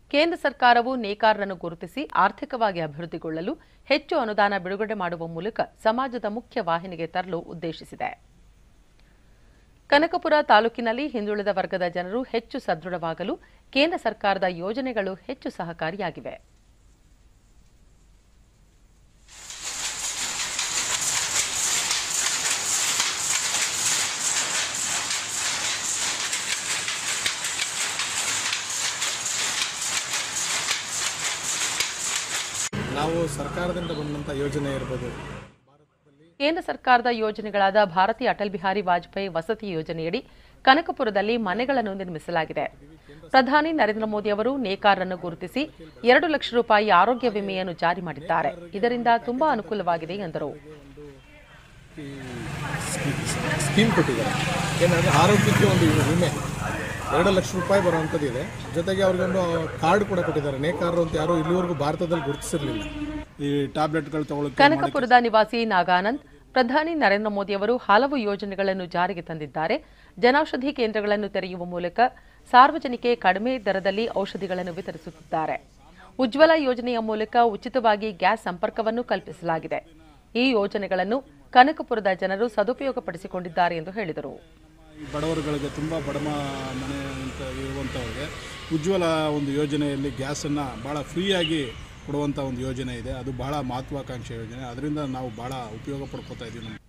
ಕೇಂದ್ರ ಸರ್ಕಾರವು ನೇಕಾರರನ್ನು ಗುರುತಿಸಿ ಆರ್ಥಿಕವಾಗಿ ಅಭಿವೃದ್ಧಿಗೊಳ್ಳಲು ಹೆಚ್ಚು ಅನುದಾನ ಬಿಡುಗಡೆ ಮಾಡುವ ಮೂಲಕ ಸಮಾಜದ ಮುಖ್ಯ ವಾಹಿನಿಗೆ ತರಲು ಉದ್ದೇಶಿಸಿದೆ ಕನಕಪುರ ತಾಲೂಕಿನಲ್ಲಿ ಹಿಂದುಳಿದ ವರ್ಗದ ಜನರು ಹೆಚ್ಚು ಸದೃಢವಾಗಲು ಕೇಂದ್ರ ಸರ್ಕಾರದ ಯೋಜನೆಗಳು ಹೆಚ್ಚು ಸಹಕಾರಿಯಾಗಿವೆ ನಾವು ಸರ್ಕಾರದಿಂದ ಬಂದಂಥ ಯೋಜನೆ ಇರ್ಬೋದು ಕೇಂದ್ರ ಸರ್ಕಾರದ ಯೋಜನೆಗಳಾದ ಭಾರತೀಯ ಅಟಲ್ ಬಿಹಾರಿ ವಾಜಪೇಯಿ ವಸತಿ ಯೋಜನೆಯಡಿ ಕನಕಪುರದಲ್ಲಿ ಮನೆಗಳನ್ನು ನಿರ್ಮಿಸಲಾಗಿದೆ ಪ್ರಧಾನಿ ನರೇಂದ್ರ ಮೋದಿ ಅವರು ನೇಕಾರರನ್ನು ಗುರುತಿಸಿ ಎರಡು ಲಕ್ಷ ರೂಪಾಯಿ ಆರೋಗ್ಯ ವಿಮೆಯನ್ನು ಜಾರಿ ಮಾಡಿದ್ದಾರೆ ಇದರಿಂದ ತುಂಬಾ ಅನುಕೂಲವಾಗಿದೆ ಎಂದರು ಈ ಸ್ಕೀ- ಸ್ಕೀಮ್ ಕೊಟ್ಟಿದ್ದಾರೆ ಏನಂದರೆ ಆರೋಗ್ಯಕ್ಕೆ ಒಂದು ವಿಮೆ ಎರಡು ಲಕ್ಷ ರೂಪಾಯಿ ಬರುವಂಥದ್ದು ಇದೆ ಜೊತೆಗೆ ಅವ್ರಿಗೊಂದು ಕಾರ್ಡ್ ಕೂಡ ಕೊಟ್ಟಿದ್ದಾರೆ ನೇಕಾರರು ಅಂತ ಯಾರು ಇಲ್ಲಿವರೆಗೂ ಭಾರತದಲ್ಲಿ ಗುರುತಿಸಿರಲಿಲ್ಲ ಈ ಟ್ಯಾಬ್ಲೆಟ್ಗಳು ತಗೊಳ್ಳೋಕೆ ಕನಕಪುರದ ನಿವಾಸಿ ನಾಗಾನಂದ್ ಪ್ರಧಾನಿ ನರೇಂದ್ರ ಮೋದಿ ಅವರು ಹಲವು ಯೋಜನೆಗಳನ್ನು ಜಾರಿಗೆ ತಂದಿದ್ದಾರೆ ಜನೌಷಧಿ ಕೇಂದ್ರಗಳನ್ನು ತೆರೆಯುವ ಮೂಲಕ ಸಾರ್ವಜನಿಕೆ ಕಡಿಮೆ ದರದಲ್ಲಿ ಔಷಧಿಗಳನ್ನು ವಿತರಿಸುತ್ತಿದ್ದಾರೆ ಉಜ್ವಲ ಯೋಜನೆಯ ಮೂಲಕ ಉಚಿತವಾಗಿ ಗ್ಯಾಸ್ ಸಂಪರ್ಕವನ್ನು ಕಲ್ಪಿಸಲಾಗಿದೆ ಈ ಯೋಜನೆಗಳನ್ನು ಕನಕಪುರದ ಜನರು ಸದುಪಯೋಗಪಡಿಸಿಕೊಂಡಿದ್ದಾರೆ ಎಂದು ಹೇಳಿದರು ಈ ಬಡವರುಗಳಿಗೆ ತುಂಬ ಬಡಮ ಮನೆ ಅಂತ ಇರುವಂಥವ್ರಿಗೆ ಉಜ್ವಲ ಒಂದು ಯೋಜನೆಯಲ್ಲಿ ಗ್ಯಾಸನ್ನು ಭಾಳ ಫ್ರೀಯಾಗಿ ಕೊಡುವಂಥ ಒಂದು ಯೋಜನೆ ಇದೆ ಅದು ಬಹಳ ಮಹತ್ವಾಕಾಂಕ್ಷೆ ಯೋಜನೆ ಅದರಿಂದ ನಾವು ಭಾಳ ಉಪಯೋಗ ಪಡ್ಕೋತಾ ಇದ್ದೀವಿ ನಮ್ಮ